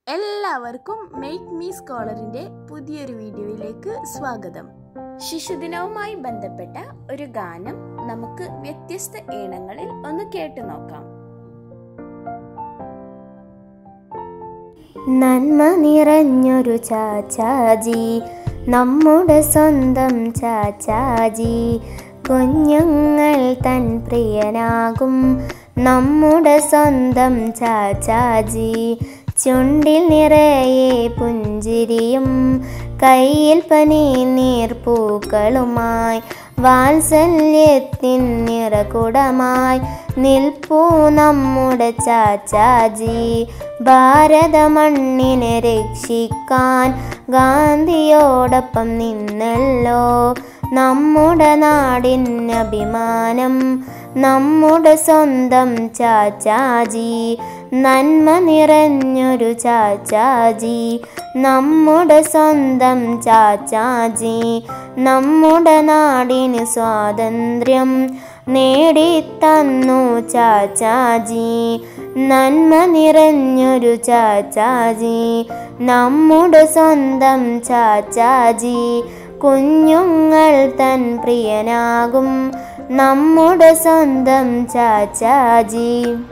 എല്ലാവർക്കും make me സ്കോളറിന്റെ പുതിയൊരു വീഡിയോയിലേക്ക് സ്വാഗതം ശിശുദിനവുമായി ബന്ധപ്പെട്ട ഒരു ഗാനം നമുക്ക് വ്യത്യസ്ത ഈണങ്ങളിൽ ഒന്ന് കേട്ടു നോക്കാം നന്മ നിറഞ്ഞൊരു ചാച്ചാജി നമ്മുടെ സ്വന്തം ചാച്ചാജി കുഞ്ഞുങ്ങൾ തൻ പ്രിയനാകും നമ്മുടെ സ്വന്തം ചാച്ചാജി ചുണ്ടിൽ നിറയെ പുഞ്ചിരിയും കയ്യിൽ പനി നീർപ്പൂക്കളുമായി വാത്സല്യത്തിൻ നിറകുടമായി നിൽപ്പൂ നമ്മുടെ ചാച്ചാജി ഭാരത മണ്ണിനെ രക്ഷിക്കാൻ ഗാന്ധിയോടൊപ്പം നിന്നല്ലോ നമ്മുടെ നാടിൻ അഭിമാനം നമ്മുടെ സ്വന്തം ചാച്ചാജി നന്മ നിറഞ്ഞൊരു ചാച്ചാജി നമ്മുടെ സ്വന്തം ചാച്ചാജി നമ്മുടെ നാടിന് സ്വാതന്ത്ര്യം നേടിത്തന്നു ചാച്ചാജി നന്മ നിറഞ്ഞൊരു ചാച്ചാജി നമ്മുടെ സ്വന്തം ചാച്ചാജി കുഞ്ഞുങ്ങൾ തൻ പ്രിയനാകും നമ്മുടെ സ്വന്തം ചാച്ചാജി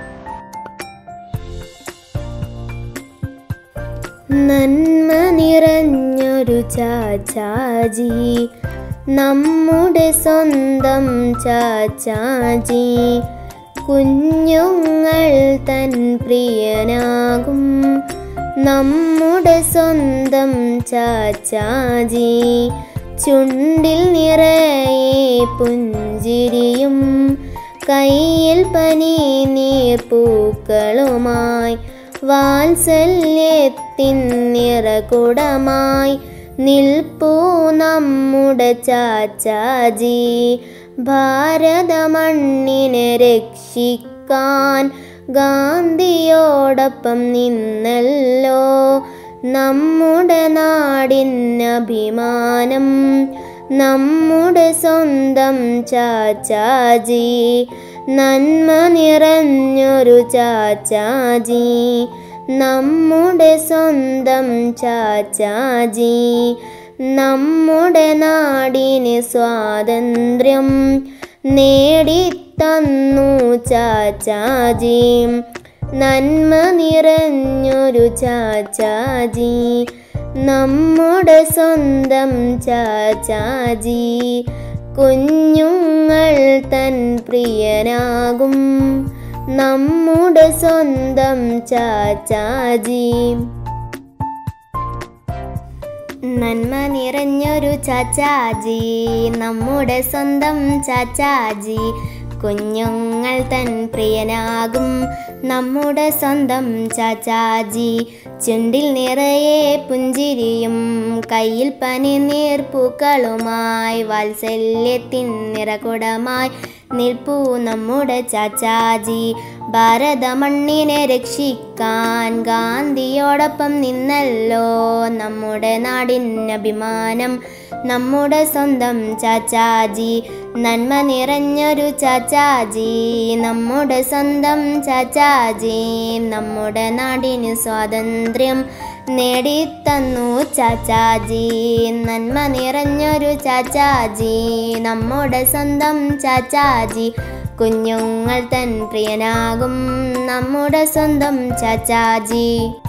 നന്മ നിറഞ്ഞൊരു ചാച്ചാജി നമ്മുടെ സ്വന്തം ചാച്ചാജി കുഞ്ഞുങ്ങൾ തൻ പ്രിയനാകും നമ്മുടെ സ്വന്തം ചാച്ചാജി ചുണ്ടിൽ നിറയെ പുഞ്ചിരിയും കയ്യിൽ പനി നീർപ്പൂക്കളുമായി വാത്സല്യത്തിൻ നിറകുടമായി നിൽപ്പൂ നമ്മുടെ ചാച്ചാജി ഭാരത മണ്ണിനെ രക്ഷിക്കാൻ ഗാന്ധിയോടൊപ്പം നിന്നല്ലോ നമ്മുടെ നാടിൻ അഭിമാനം നമ്മുടെ സ്വന്തം ചാച്ചാജി നന്മ നിറഞ്ഞൊരു ചാച്ചാജി നമ്മുടെ സ്വന്തം ചാച്ചാജി നമ്മുടെ നാടിന് സ്വാതന്ത്ര്യം നേടിത്തന്നു ചാച്ചാജി നന്മ നിറഞ്ഞൊരു ചാച്ചാജി നമ്മുടെ സ്വന്തം ചാച്ചാജി കുഞ്ഞുങ്ങൾ തൻ പ്രിയനാകും നമ്മുടെ സ്വന്തം ചാച്ചാജി നന്മ നിറഞ്ഞൊരു ചാച്ചാജി നമ്മുടെ സ്വന്തം ചാച്ചാജി കുഞ്ഞുങ്ങൾ തൻ പ്രിയനാകും നമ്മുടെ സ്വന്തം ചാച്ചാജി ചുണ്ടിൽ നിറയെ പുഞ്ചിരിയും കയ്യിൽ പനി നീർപ്പൂക്കളുമായി വാത്സല്യത്തിൻ നിറകുടമായി നിൽപ്പൂ നമ്മുടെ ചാച്ചാജി ഭാരത മണ്ണിനെ രക്ഷിക്കാൻ ഗാന്ധിയോടൊപ്പം നിന്നല്ലോ നമ്മുടെ നാടിൻ അഭിമാനം നമ്മുടെ സ്വന്തം ചാച്ചാജി നന്മ നിറഞ്ഞൊരു ചാച്ചാജി നമ്മുടെ സ്വന്തം ചാച്ചാജി നമ്മുടെ നാടിന് സ്വാതന്ത്ര്യം നേടിത്തന്നു ചാച്ചാജി നന്മ നിറഞ്ഞൊരു ചാച്ചാജി നമ്മുടെ സ്വന്തം ചാച്ചാജി കുഞ്ഞുങ്ങൾ തൻ പ്രിയനാകും നമ്മുടെ സ്വന്തം ചാച്ചാജി